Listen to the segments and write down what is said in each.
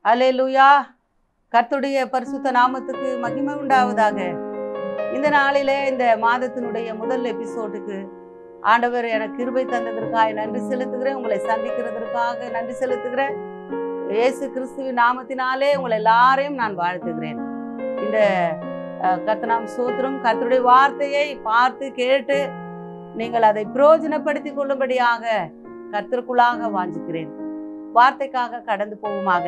அல்லேலூயா கர்த்தருடைய பரிசுத்த நாமத்துக்கு மகிமை உண்டாவதாக இந்த நாளிலே இந்த மாதத்தினுடைய முதல் எபிசோடுக்கு ஆண்டவர் எனக்கு கிருபை தந்ததற்காக நன்றி செலுத்துகிறேன் உங்களை சந்திக்கிறதற்காக நன்றி செலுத்துகிறேன் இயேசு கிறிஸ்துவின் நாமத்தினாலே உங்களை எல்லாரையும் நான் வாழ்த்துகிறேன் இந்த அஹ், கர்த்தனாம் சூத்திரம் கர்த்தருடைய வார்த்தையை பார்த்து கேட்டு நீங்கள் அதை பிரயோஜனப்படுத்திக் கொள்ளும்படியாக கர்த்தருக்குள்ளாக வாஞ்சிக்கிறேன் வார்த்தைக்காக கடந்து போவோமாக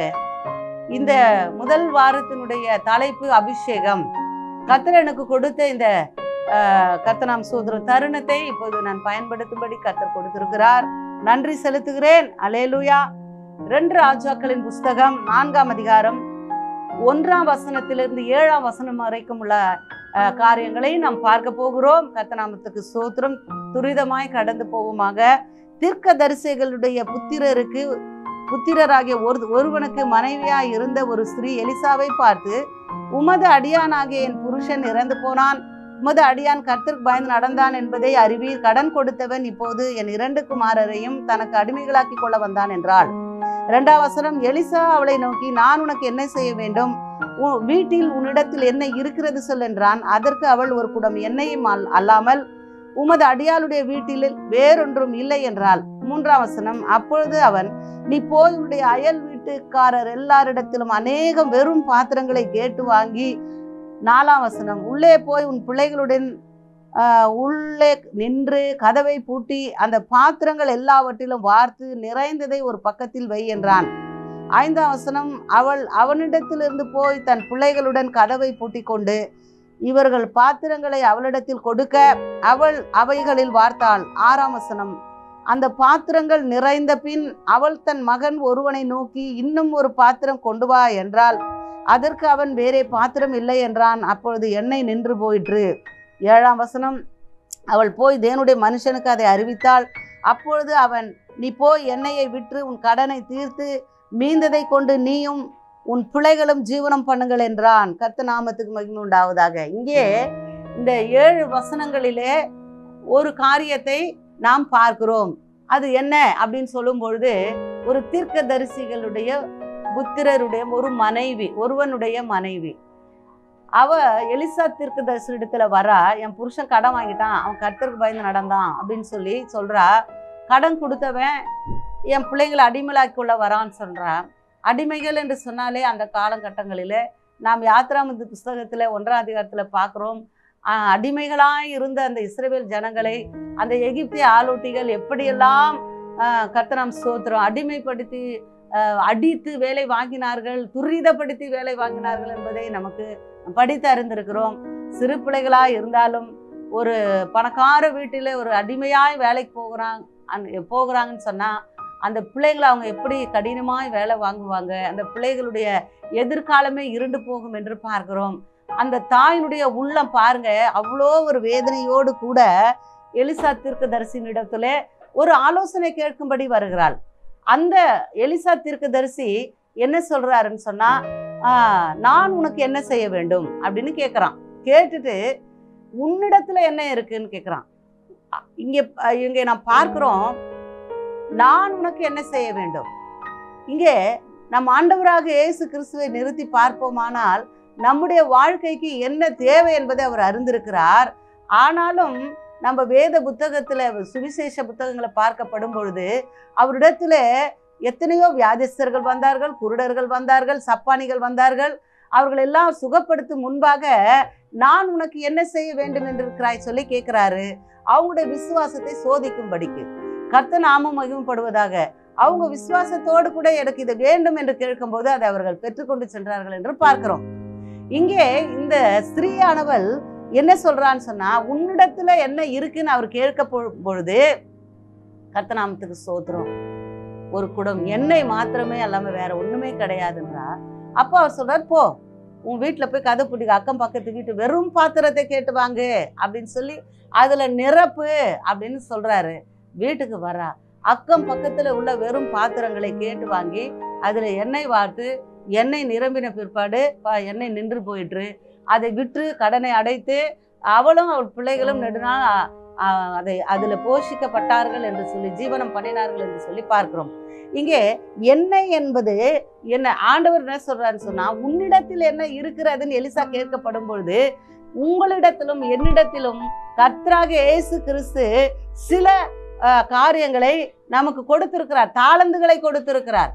இந்த முதல் வாரத்தினுடைய தலைப்பு அபிஷேகம் கர்த்தர் எனக்கு கொடுத்த இந்த அஹ், கர்த்தனாம் சோதர தருணத்தை இப்போது நான் பயன்படுத்தும்படி கர்த்தர் கொடுத்திருக்கிறார் நன்றி செலுத்துகிறேன் அலேலுயா ரெண்டு ராஜாக்களின் புஸ்தகம் நான்காம் அதிகாரம் ஒன்றாம் வசனத்திலிருந்து ஏழாம் வசனம் வரைக்கும் உள்ள அஹ், காரியங்களை நாம் பார்க்க போகிறோம் கர்த்தநாமத்துக்கு சோத்திரம் துரிதமாய் கடந்து போவோமாக தீர்க்க தரிசிகளுடைய புத்திரருக்கு புத்திரராகிய ஒரு ஒருவனுக்கு மனைவியாய் இருந்த ஒரு ஸ்திரீ எலிசாவை பார்த்து உமது அடியானாகிய என் புருஷன் இறந்து போனான் உமது அடியான் கர்த்தருக்கு பயந்து நடந்தான் என்பதை அறிவீர் கடன் கொடுத்தவன் இப்போது என் இரண்டு குமாரரையும் தனக்கு அடிமைகளாக்கி கொள்ள வந்தான் என்றாள் இரண்டாம் வசனம் எலிசா அவளை நோக்கி நான் உனக்கு என்ன செய்ய வேண்டும் உன் வீட்டில் உன்னிடத்தில் என்ன இருக்கிறது சொல் என்றான் அதற்கு அவள் ஒரு குடம் எண்ணெயும் அல்- அல்லாமல் உமது அடியாளுடைய வீட்டில் வேறொன்றும் இல்லை என்றாள் மூன்றாம் வசனம் அப்பொழுது அவன் நீ போய் உன்னுடைய அயல் வீட்டுக்காரர் எல்லாரிடத்திலும் அநேகம் வெறும் பாத்திரங்களை கேட்டு வாங்கி நாலாம் வசனம் உள்ளே போய் உன் பிள்ளைகளுடன் ஆஹ், உள்ளே நின்று கதவை பூட்டி அந்த பாத்திரங்கள் எல்லாவற்றிலும் வார்த்து நிறைந்ததை ஒரு பக்கத்தில் வை என்றான் ஐந்தாம் வசனம் அவள் அவனிடத்திலிருந்து போய் தன் பிள்ளைகளுடன் கதவை பூட்டி கொண்டு இவர்கள் பாத்திரங்களை அவளிடத்தில் கொடுக்க அவள் அவைகளில் வார்த்தாள் ஆறாம் வசனம் அந்த பாத்திரங்கள் நிறைந்த பின் அவள் தன் மகன் ஒருவனை நோக்கி இன்னும் ஒரு பாத்திரம் கொண்டு வா என்றால் அதற்கு அவன் வேறே பாத்திரம் இல்லை என்றான் அப்பொழுது எண்ணெய் நின்று போயிற்று ஏழாம் வசனம் அவள் போய் தேவனுடைய மனுஷனுக்கு அதை அறிவித்தாள் அப்பொழுது அவன் நீ போய் எண்ணெயை விற்று உன் கடனை தீர்த்து மீந்ததை கொண்டு நீயும் உன் பிள்ளைகளும் ஜீவனம் பண்ணுங்கள் என்றான் கர்த்த நாமத்துக்கு மகிமை உண்டாவதாக இங்கே இந்த ஏழு வசனங்களிலே ஒரு காரியத்தை நாம் பார்க்கிறோம் அது என்ன அப்படின்னு சொல்லும் பொழுது ஒரு தீர்க்கதரிசிகளுடைய புத்திரருடைய ஒரு மனைவி ஒருவனுடைய மனைவி அவ எலிசா தீர்க்கதரிசி இடத்துல வரா என் புருஷன் கடன் வாங்கிட்டான் அவன் கர்த்தருக்கு பயந்து நடந்தான் அப்படின்னு சொல்லி சொல்றா கடன் கொடுத்தவன் என் பிள்ளைங்களை அடிமையாக்கி கொள்ள வரான்னு சொல்றா அடிமைகள் என்று சொன்னாலே அந்த காலகட்டங்களிலே நாம் யாத்ராமத்து புஸ்தகத்தில் ஒன்றாம் அதிகாரத்தில் பார்க்குறோம் அடிமைகளாய் இருந்த அந்த இஸ்ரேல் ஜனங்களை அந்த எகிப்திய ஆலோட்டிகள் எப்படியெல்லாம் ஆஹ், கர்த்தராம் ஸ்தோத்திரம் அடிமைப்படுத்தி ஆஹ், அடித்து வேலை வாங்கினார்கள் துரிதப்படுத்தி வேலை வாங்கினார்கள் என்பதை நமக்கு படித்து அறிந்திருக்கிறோம் சிறு பிள்ளைகளாய் இருந்தாலும் ஒரு பணக்கார வீட்டில் ஒரு அடிமையாய் வேலைக்கு போகிறாங்க அந்த போகிறாங்கன்னு சொன்னால் அந்த பிள்ளைகளை அவங்க எப்படி கடினமாய் வேலை வாங்குவாங்க அந்த பிள்ளைகளுடைய எதிர்காலமே இருண்டு போகும் என்று பார்க்கிறோம் அந்த தாயினுடைய உள்ளம் பாருங்க அவ்வளோ ஒரு வேதனையோடு கூட எலிசா தீர்க்கதரிசியினிடத்துல ஒரு ஆலோசனை கேட்கும்படி வருகிறாள் அந்த எலிசா தீர்க்கதரிசி என்ன சொல்றாருன்னு சொன்னா "ஆஹ், நான் உனக்கு என்ன செய்ய வேண்டும் அப்படின்னு கேட்குறான் கேட்டுட்டு உன்னிடத்துல என்ன இருக்குன்னு கேட்குறான் இங்கே இங்கே நான் பார்க்கிறோம் நான் உனக்கு என்ன செய்ய வேண்டும் இங்கே நம் ஆண்டவராக இயேசு கிறிஸ்துவை நிறுத்தி பார்ப்போமானால் நம்முடைய வாழ்க்கைக்கு என்ன தேவை என்பதை அவர் அறிந்திருக்கிறார் ஆனாலும் நம்ம வேத புத்தகத்தில் சுவிசேஷ புத்தகங்களை பார்க்கப்படும் பொழுது அவரிடத்துல எத்தனையோ வியாதிஸ்தர்கள் வந்தார்கள் குருடர்கள் வந்தார்கள் சப்பானிகள் வந்தார்கள் அவர்கள் எல்லாம் சுகப்படுத்தும் முன்பாக நான் உனக்கு என்ன செய்ய வேண்டும் என்று இருக்கிறாய் சொல்லி கேட்கிறாரு அவங்களுடைய விசுவாசத்தை சோதிக்கும்படிக்கு கர்த்த நாமம் மகிமைப்படுவதாக அவங்க விசுவாசத்தோடு கூட எனக்கு இது வேண்டும் என்று கேட்கும்போது அதை அவர்கள் பெற்றுக்கொண்டு சென்றார்கள் என்று பார்க்கிறோம் இங்கே இந்த ஸ்திரீயானவள் என்ன சொல்றான்னு சொன்னா உன்னிடத்துல என்ன இருக்குன்னு அவர் கேட்க பொ- பொழுது கர்த்தநாமத்துக்கு சோத்திரம் ஒரு குடம் எண்ணெய் மாத்திரமே அல்லாம வேற ஒண்ணுமே கிடையாதுன்றா அப்போ அவர் சொல்றார் போ உன் வீட்டுல போய் கதை பிடிக்க அக்கம் பக்கத்து வீட்டு வெறும் பாத்திரத்தை கேட்டு வாங்கு அப்படின்னு சொல்லி அதுல நிரப்பு அப்படின்னு சொல்றாரு வீட்டுக்கு வரா அக்கம் பக்கத்துல உள்ள வெறும் பாத்திரங்களை கேட்டு வாங்கி அதுல எண்ணெய் வார்த்து எண்ணெய் நிரம்பின பிற்பாடு பா எண்ணெய் நின்று போயிற்று அதை விற்று கடனை அடைத்து அவளும் அவள் பிள்ளைகளும் நெடுநாள் அ, அ, அதை அதில் போஷிக்கப்பட்டார்கள் என்று சொல்லி ஜீவனம் பண்ணினார்கள் என்று சொல்லி பார்க்கிறோம் இங்கே எண்ணெய் என்பது என்ன ஆண்டவர் என்ன சொல்றாருன்னு சொன்னா உன்னிடத்தில் என்ன இருக்கிறதுன்னு எலிசா கேட்கப்படும் பொழுது உங்களிடத்திலும் என்னிடத்திலும் கர்த்தராக இயேசு கிறிஸ்து சில அஹ், காரியங்களை நமக்கு கொடுத்திருக்கிறார் தாளந்துகளை கொடுத்திருக்கிறார்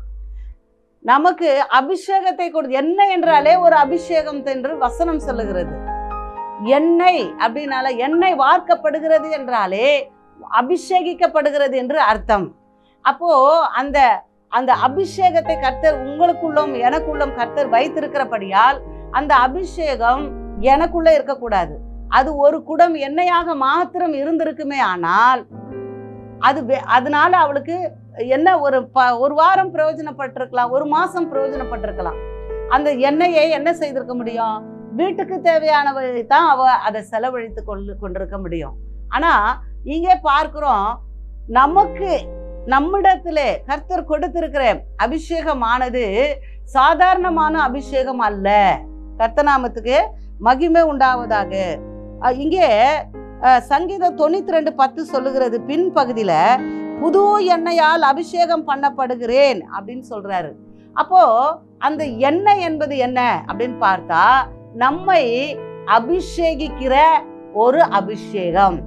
நமக்கு அபிஷேகத்தை கொடு எண்ணெய் என்றாலே ஒரு அபிஷேகம் என்று வசனம் சொல்லுகிறது எண்ணெய் அப்படின்னால எண்ணெய் வார்க்கப்படுகிறது என்றாலே அபிஷேகிக்கப்படுகிறது என்று அர்த்தம் அப்போ அந்த அந்த அபிஷேகத்தை கர்த்தர் உங்களுக்குள்ளும் எனக்குள்ளும் கர்த்தர் வைத்திருக்கிறபடியால் அந்த அபிஷேகம் எனக்குள்ள இருக்கக்கூடாது அது ஒரு குடம் எண்ணெயாக மாத்திரம் இருந்திருக்குமே ஆனால் அது வே- அதனால அவளுக்கு என்ன ஒரு ப ஒரு வாரம் பிரயோஜனப்பட்டிருக்கலாம் ஒரு மாசம் பிரயோஜனப்பட்டிருக்கலாம் அந்த எண்ணெயை என்ன செய்திருக்க முடியும் வீட்டுக்கு தேவையானவை தான் அவ அதை செலவழித்து கொண்டு கொண்டிருக்க முடியும் ஆனா இங்கே பார்க்கிறோம் நமக்கு நம்மிடத்திலே கர்த்தர் கொடுத்திருக்கிற அபிஷேகமானது சாதாரணமான அபிஷேகம் அல்ல கர்த்தநாமத்துக்கு மகிமை உண்டாவதாக அஹ் இங்கே அஹ், சங்கீதம் தொண்ணூத்தி ரெண்டு பத்து சொல்லுகிறது பின் பகுதியில புது எண்ணெயால் அபிஷேகம் பண்ணப்படுகிறேன் அப்படின்னு சொல்றாரு அப்போ அந்த எண்ணெய் என்பது என்ன அப்படின்னு பார்த்தா நம்மை அபிஷேகிக்கிற ஒரு அபிஷேகம்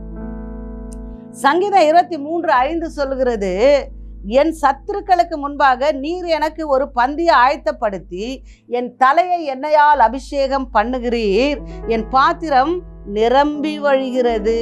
சங்கீதம் இருபத்தி மூன்று ஐந்து சொல்லுகிறது என் சத்துருக்களுக்கு முன்பாக நீர் எனக்கு ஒரு பந்தியை ஆயத்தப்படுத்தி என் தலையை எண்ணெயால் அபிஷேகம் பண்ணுகிறீர் என் பாத்திரம் நிரம்பி வழிகிறது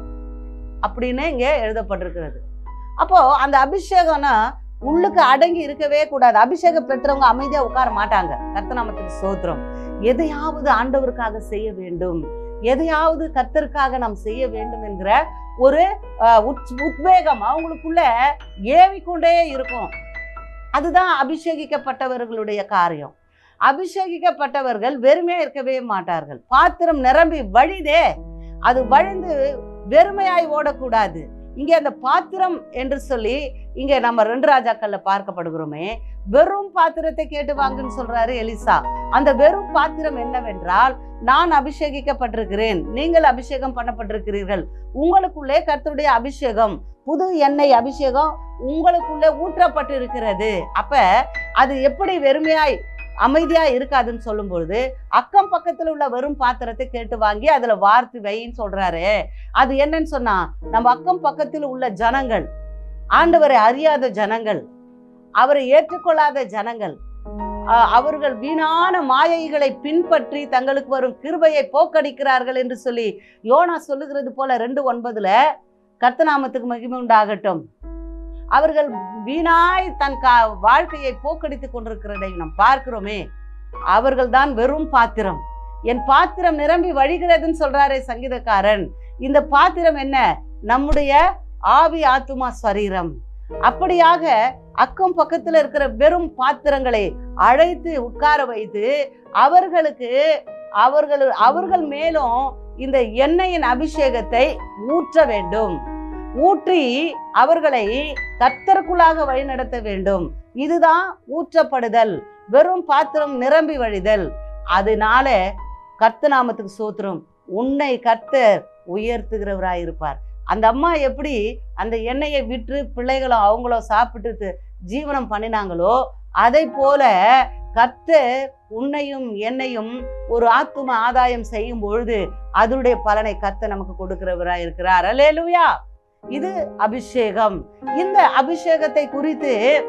அப்படின்னு இங்க எழுதப்பட்டிருக்கிறது அப்போ அந்த அபிஷேகம்னா உள்ளுக்கு அடங்கி இருக்கவே கூடாது அபிஷேகம் பெற்றவங்க அமைதியா உட்கார மாட்டாங்க கர்த்தநாமத்துக்கு சோத்திரம் எதையாவது ஆண்டவருக்காக செய்ய வேண்டும் எதையாவது கர்த்தருக்காக நாம் செய்ய வேண்டும் என்கிற ஒரு அஹ், உத்- உத்வேகம் அவங்களுக்குள்ள ஏவிக்கொண்டே இருக்கும் அதுதான் அபிஷேகிக்கப்பட்டவர்களுடைய காரியம் அபிஷேகிக்கப்பட்டவர்கள் வெறுமையா இருக்கவே மாட்டார்கள் பாத்திரம் நிரம்பி வழிதே அது வழிந்து வெறுமையாய் ஓடக்கூடாது இங்கே அந்த பாத்திரம் என்று சொல்லி இங்கே நம்ம ரெண்டு ராஜாக்கள்ல பார்க்கப்படுகிறோமே வெறும் பாத்திரத்தை கேட்டு வாங்குன்னு சொல்றாரு எலிசா அந்த வெறும் பாத்திரம் என்னவென்றால் நான் அபிஷேகிக்கப்பட்டிருக்கிறேன் நீங்கள் அபிஷேகம் பண்ணப்பட்டிருக்கிறீர்கள் உங்களுக்குள்ளே கர்த்தருடைய அபிஷேகம் புது எண்ணெய் அபிஷேகம் உங்களுக்குள்ளே ஊற்றப்பட்டு இருக்கிறது அப்ப அது எப்படி வெறுமையாய் அமைதியா இருக்காதுன்னு சொல்லும்பொழுது அக்கம் பக்கத்துல உள்ள வெறும் பாத்திரத்தை கேட்டு வாங்கி அதுல வார்த்து வைன்னு சொல்றாரு அது என்னன்னு சொன்னா நம்ம அக்கம் பக்கத்தில் உள்ள ஜனங்கள் ஆண்டவரை அறியாத ஜனங்கள் அவரை ஏற்றுக்கொள்ளாத ஜனங்கள் ஆஹ் அவர்கள் வீணான மாயைகளை பின்பற்றி தங்களுக்கு வரும் கிருபையை போக்கடிக்கிறார்கள் என்று சொல்லி யோனா சொல்லுகிறது போல ரெண்டு ஒன்பதுல கர்த்தநாமத்துக்கு மகிமை உண்டாகட்டும் அவர்கள் வீணாய் தன் கா வாழ்க்கையை போக்கடித்துக் கொண்டிருக்கிறதை நாம் பார்க்கிறோமே அவர்கள் தான் வெறும் பாத்திரம் என் பாத்திரம் நிரம்பி வழிகிறதுன்னு சொல்றாரே சங்கீதக்காரன் இந்த பாத்திரம் என்ன நம்முடைய ஆவி ஆத்துமா சரீரம் அப்படியாக அக்கம் பக்கத்துல இருக்கிற வெறும் பாத்திரங்களை அழைத்து உட்கார வைத்து அவர்களுக்கு அவர்கள் அவர்கள் மேலும் இந்த எண்ணெயின் அபிஷேகத்தை ஊற்ற வேண்டும் ஊற்றி அவர்களை கர்த்தருக்குள்ளாக வழிநடத்த வேண்டும் இதுதான் ஊற்றப்படுதல் வெறும் பாத்திரம் நிரம்பி வழிதல் அதனால கர்த்தநாமத்துக்கு சோத்திரம் உன்னை கர்த்தர் உயர்த்துகிறவராயிருப்பார் அந்த அம்மா எப்படி அந்த எண்ணெயை விற்று பிள்ளைகளும் அவங்களும் சாப்பிட்டு ஜீவனம் பண்ணினாங்களோ அதை போல கர்த்தர் உன்னையும் என்னையும் ஒரு ஆத்தும ஆதாயம் செய்யும் பொழுது அதனுடைய பலனை கர்த்தர் நமக்கு கொடுக்கிறவரா இருக்கிறார் அல்லேலூயா இது அபிஷேகம் இந்த அபிஷேகத்தை குறித்து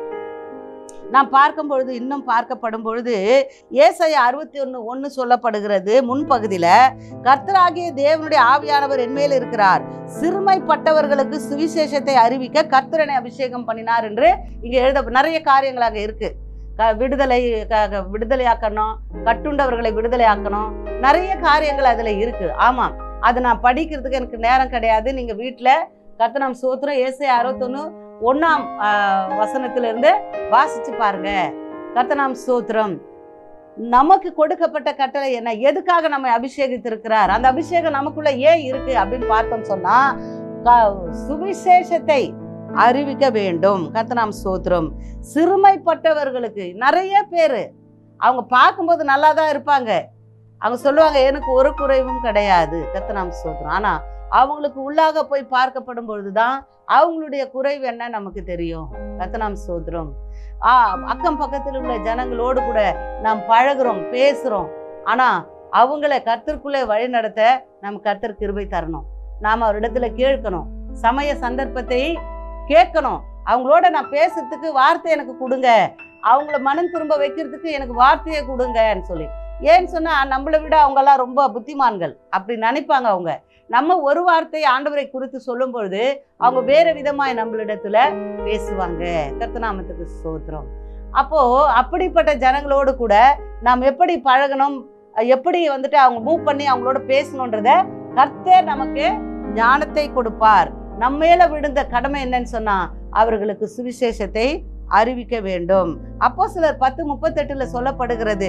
நாம் பார்க்கும் பொழுது இன்னும் பார்க்கப்படும் பொழுது ஏசாயா அறுபத்தி ஒன்று ஒன்று சொல்லப்படுகிறது முன்பகுதியில் கர்த்தராகிய தேவனுடைய ஆவியானவர் என்மேல் இருக்கிறார் சிறுமைப்பட்டவர்களுக்கு சுவிசேஷத்தை அறிவிக்க கர்த்தரனை அபிஷேகம் பண்ணினார் என்று இங்கே எழுத நிறைய காரியங்கள் அங்கே இருக்கு க விடுதலை க க- விடுதலையாக்கணும் கட்டுண்டவர்களை விடுதலையாக்கணும் நிறைய காரியங்கள் அதில் இருக்கு ஆமாம் அது நான் படிக்கிறதுக்கு எனக்கு நேரம் கிடையாது நீங்கள் வீட்டில் கர்த்தனாம் சோத்திரம் ஏசை அறுபத்தொன்று ஒன்றாம் வசனத்திலிருந்து வாசிச்சு பாருங்க கர்த்தனாம் சோத்திரம் நமக்கு கொடுக்கப்பட்ட கட்டளை என்ன எதுக்காக நம்மை அபிஷேகித்திருக்கிறார் அந்த அபிஷேகம் நமக்குள்ள ஏன் இருக்கு அப்படின்னு பார்த்தோம் சொன்னா க- சுவிசேஷத்தை அறிவிக்க வேண்டும் கர்த்தனாம் சோத்திரம் சிறுமைப்பட்டவர்களுக்கு நிறைய பேர் அவங்க பார்க்கும்போது நல்லா தான் இருப்பாங்க அவங்க சொல்லுவாங்க எனக்கு ஒரு குறைவும் கிடையாது கர்த்தனாம் சோத்திரம் ஆனா அவங்களுக்கு உள்ளாக போய் பார்க்கப்படும் பொழுதுதான் அவங்களுடைய குறைவு என்ன நமக்கு தெரியும் கத்தனாம் சோதரம் ஆ அக்கம் பக்கத்தில் உள்ள ஜனங்களோடு கூட நாம் பழகுறோம் பேசுறோம் ஆனா அவங்கள கர்த்தருக்குள்ளே வழி நடத்த நம்ம கர்த்தர் கிருபை தரணும் நாம அவரிடத்துல கேட்கணும் சமய சந்தர்ப்பத்தை கேட்கணும் அவங்களோட நான் பேசுறதுக்கு வார்த்தை எனக்கு கொடுங்க அவங்கள மனம் திரும்ப வைக்கிறதுக்கு எனக்கு வார்த்தையை கொடுங்கன்னு சொல்லி ஏன்னு சொன்னா நம்மளை விட அவங்கெல்லாம் ரொம்ப புத்திமான்கள் அப்படி நினைப்பாங்க அவங்க நம்ம ஒரு வார்த்தையை ஆண்டவரை குறித்து சொல்லும் பொழுது அவங்க வேற விதமாய் நம்மளிடத்துல பேசுவாங்க கர்த்தநாமத்துக்கு ஸ்தோத்திரம் அப்போ அப்படிப்பட்ட ஜனங்களோடு கூட நாம் எப்படி பழகணும் எப்படி வந்துட்டு அவங்க மூவ் பண்ணி அவங்களோட பேசணுன்றத கர்த்தர் நமக்கு ஞானத்தை கொடுப்பார் நம்ம மேல விழுந்த கடமை என்னன்னு சொன்னா அவர்களுக்கு சுவிசேஷத்தை அறிவிக்க வேண்டும் அப்போ சிலர் பத்து முப்பத்தெட்டுல சொல்லப்படுகிறது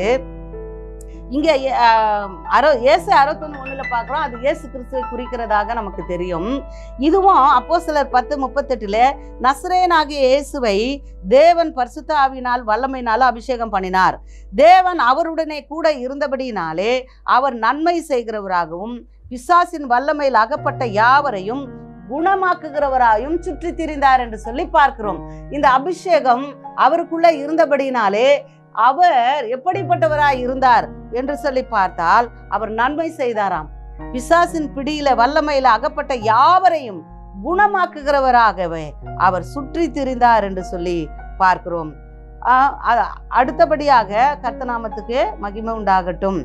இங்க ஏ- ஆஹ் அறு ஏசு அறுபத்தொன்னு ஒண்ணுல பாக்குறோம் அது இயேசு கிறிஸ்துவை குறிக்கிறதாக நமக்கு தெரியும் இதுவும் அப்போ சிலர் பத்து முப்பத்தெட்டுல நஸ்ரேனாகிய இயேசுவை தேவன் பரிசுத்த ஆவியினால் வல்லமையினால அபிஷேகம் பண்ணினார் தேவன் அவருடனே கூட இருந்தபடியினாலே அவர் நன்மை செய்கிறவராகவும் பிசாசின் வல்லமையில் அகப்பட்ட யாவரையும் குணமாக்குகிறவராயும் சுற்றி திரிந்தார் என்று சொல்லி பார்க்கிறோம் இந்த அபிஷேகம் அவருக்குள்ள இருந்தபடியினாலே அவர் எப்படிப்பட்டவராய் இருந்தார் என்று சொல்லி பார்த்தால் அவர் நன்மை செய்தாராம் பிசாசின் பிடியில வல்லமையில அகப்பட்ட யாவரையும் குணமாக்குகிறவராகவே அவர் சுற்றி திரிந்தார் என்று சொல்லி பார்க்கிறோம் ஆஹ் அ- அடுத்தபடியாக கர்த்தநாமத்துக்கு மகிமை உண்டாகட்டும்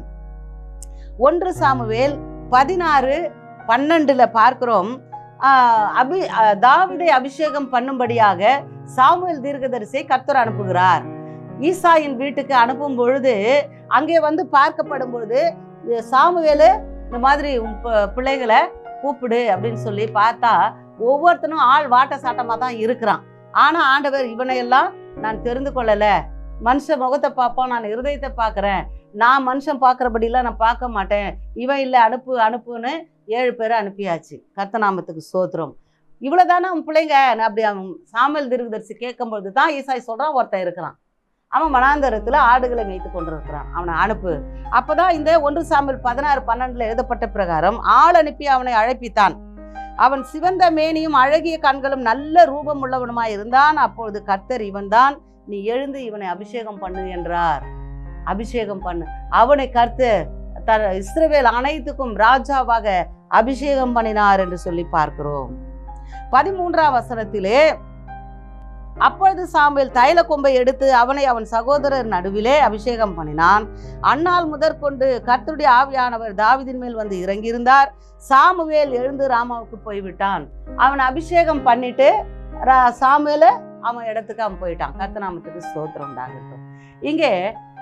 ஒன்று சாமுவேல் பதினாறு பன்னெண்டுல பார்க்கிறோம் ஆஹ் அபி ஆஹ் தாவீதை அபிஷேகம் பண்ணும்படியாக சாமுவேல் தீர்க்கதரிசியை கர்த்தர் அனுப்புகிறார் ஈசாயின் வீட்டுக்கு அனுப்பும் பொழுது அங்கே வந்து பார்க்கப்படும் பொழுது இது சாமுவேலு இந்த மாதிரி உன் ப- பிள்ளைகளை கூப்பிடு அப்படின்னு சொல்லி பார்த்தா ஒவ்வொருத்தனும் ஆள் வாட்ட சாட்டமா தான் இருக்கிறான் ஆனா ஆண்டவர் இவனையெல்லாம் நான் தெரிந்து கொள்ளல மனுஷன் முகத்தை பார்ப்போம் நான் இருதயத்தை பார்க்கறேன் நான் மனுஷன் பார்க்கறபடிலாம் நான் பார்க்க மாட்டேன் இவன் இல்லை அனுப்பு அனுப்புன்னு ஏழு பேரை அனுப்பியாச்சு கர்த்தநாமத்துக்கு சோத்திரம் இவ்வளவுதானே அவன் பிள்ளைங்க நான் அப்படி அவன் சாமுவேல் தீர்க்கதரிசி கேட்கும்பொழுது தான் ஈசாய் சொல்றான் ஒருத்தன் இருக்கிறான் அவன் வனாந்தரத்துல ஆடுகளை மேய்த்து கொண்டிருக்கிறான் அவனை அனுப்பு அப்பதான் இந்த ஒன்று சாமுவேல் பதினாறு பன்னெண்டுல எழுதப்பட்ட பிரகாரம் ஆள் அனுப்பி அவனை அழைப்பித்தான் அவன் சிவந்த மேனியும் அழகிய கண்களும் நல்ல ரூபம் உள்ளவனுமாய் இருந்தான் அப்பொழுது கர்த்தர் இவன்தான் நீ எழுந்து இவனை அபிஷேகம் பண்ணு என்றார் அபிஷேகம் பண்ணு அவனை கர்த்தர் த இஸ்ரவேல் அனைத்துக்கும் ராஜாவாக அபிஷேகம் பண்ணினார் என்று சொல்லி பார்க்கிறோம் பதிமூன்றாம் வசனத்திலே அப்பொழுது சாமுவேல் தைல கொம்பை எடுத்து அவனை அவன் சகோதரர் நடுவிலே அபிஷேகம் பண்ணினான் அந்நாள் முதற்கொண்டு கர்த்தருடைய ஆவியானவர் தாவீதின் மேல் வந்து இறங்கியிருந்தார் சாமுவேல் எழுந்து ராமாவுக்கு போய்விட்டான் அவன் அபிஷேகம் பண்ணிட்டு ரா- சாமுவேல அவன் இடத்துக்கு அவன் போயிட்டான் கர்த்தநாமத்துக்கு ஸ்தோத்திரம் உண்டாகட்டும் இங்கே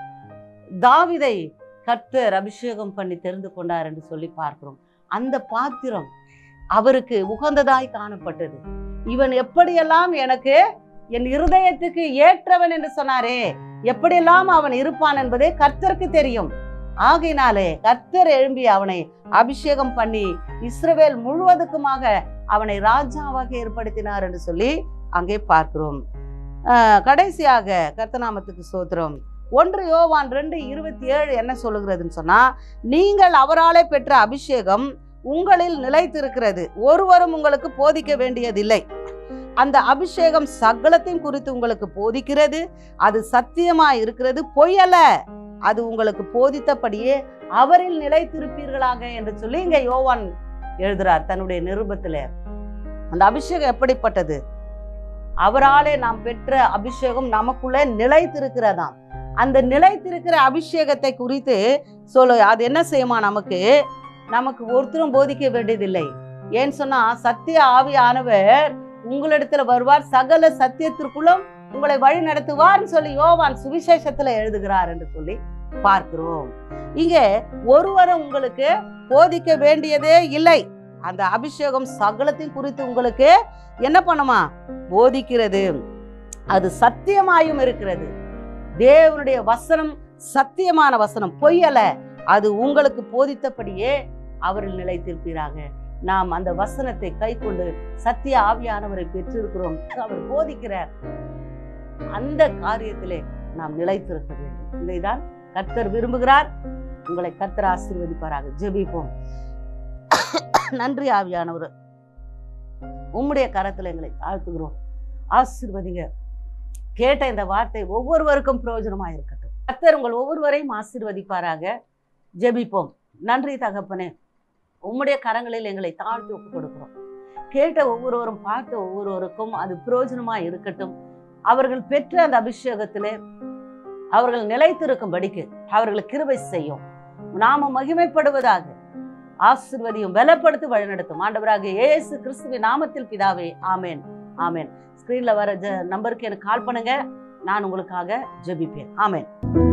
தாவிதை கர்த்தர் அபிஷேகம் பண்ணி தெரிந்து கொண்டார் என்று சொல்லி பார்க்கிறோம் அந்த பாத்திரம் அவருக்கு உகந்ததாய் காணப்பட்டது இவன் எப்படியெல்லாம் எனக்கு என் இருதயத்துக்கு ஏற்றவன் என்று சொன்னாரே எப்படியெல்லாம் அவன் இருப்பான் என்பதே கர்த்தருக்கு தெரியும் ஆகையினாலே கர்த்தர் எழும்பி அவனை அபிஷேகம் பண்ணி இஸ்ரவேல் முழுவதுக்குமாக அவனை ராஜாவாக ஏற்படுத்தினார் என்று சொல்லி அங்கே பார்க்கிறோம் ஆஹ் கடைசியாக கர்த்தநாமத்துக்கு சோத்திரம் ஒன்று யோவான் ரெண்டு இருபத்தி ஏழு என்ன சொல்லுகிறதுன்னு சொன்னா நீங்கள் அவராலே பெற்ற அபிஷேகம் உங்களில் நிலைத்திருக்கிறது ஒருவரும் உங்களுக்கு போதிக்க வேண்டியதில்லை அந்த அபிஷேகம் சகலத்தையும் குறித்து உங்களுக்கு போதிக்கிறது அது சத்தியமா இருக்கிறது பொய்யல்ல அது உங்களுக்கு போதித்தபடியே அவரில் நிலைத்திருப்பீர்களாக என்று சொல்லி இங்க யோவான் எழுதுறார் தன்னுடைய நிருபத்துல அந்த அபிஷேகம் எப்படிப்பட்டது அவராலே நாம் பெற்ற அபிஷேகம் நமக்குள்ள நிலைத்திருக்கிறதாம் அந்த நிலைத்திருக்கிற அபிஷேகத்தை குறித்து சொல்லு அது என்ன செய்யுமா நமக்கு நமக்கு ஒருத்தரும் போதிக்க வேண்டியதில்லை ஏன்னு சொன்னா சத்திய ஆவியானவர் உங்களிடத்துல வருவார் சகல சத்தியத்திற்குள்ளும் உங்களை வழி நடத்துவார்னு சொல்லி யோவான் சுவிசேஷத்துல எழுதுகிறார் என்று சொல்லி பார்க்கிறோம் இங்கே ஒருவரும் உங்களுக்கு போதிக்க வேண்டியதே இல்லை அந்த அபிஷேகம் சகலத்தையும் குறித்து உங்களுக்கு என்ன பண்ணுமா போதிக்கிறது அது சத்தியமாயும் இருக்கிறது தேவனுடைய வசனம் சத்தியமான வசனம் பொய்யல அது உங்களுக்கு போதித்தபடியே அவரில் நிலைத்திருப்பீராக நாம் அந்த வசனத்தை கைக்கொண்டு சத்திய ஆவியானவரை பெற்றிருக்கிறோம் அவர் போதிக்கிறார் அந்த காரியத்திலே நாம் நிலைத்திருக்க வேண்டும் இதைதான் கர்த்தர் விரும்புகிறார் உங்களை கர்த்தர் ஆசீர்வதிப்பாராக ஜெபிப்போம் நன்றி ஆவியானவர் உம்முடைய கரத்தில் எங்களை தாழ்த்துகிறோம் ஆசீர்வதிங்க கேட்ட இந்த வார்த்தை ஒவ்வொருவருக்கும் பிரயோஜனமாக இருக்கட்டும் கர்த்தர் உங்கள் ஒவ்வொருவரையும் ஆசீர்வதிப்பாராக ஜெபிப்போம் நன்றி தகப்பனே உம்முடைய கரங்களில் எங்களை தாழ்த்தி ஒப்பு கொடுக்கிறோம் கேட்ட ஒவ்வொருவரும் பார்த்த ஒவ்வொருவருக்கும் அது பிரயோஜனமாக இருக்கட்டும் அவர்கள் பெற்ற அந்த அபிஷேகத்திலே அவர்கள் நிலைத்திருக்கும்படிக்கு அவர்களுக்கு கிருபை செய்யும் நாம மகிமைப்படுவதாக ஆசிர்வதியும் பலப்படுத்தி வழிநடத்தும் ஆண்டவராக இயேசு கிறிஸ்துவின் நாமத்தில் பிதாவே ஆமேன் ஆமேன் ஸ்கிரீன்ல வர ஜ நம்பருக்கு எனக்கு கால் பண்ணுங்க நான் உங்களுக்காக ஜெபிப்பேன் ஆமேன்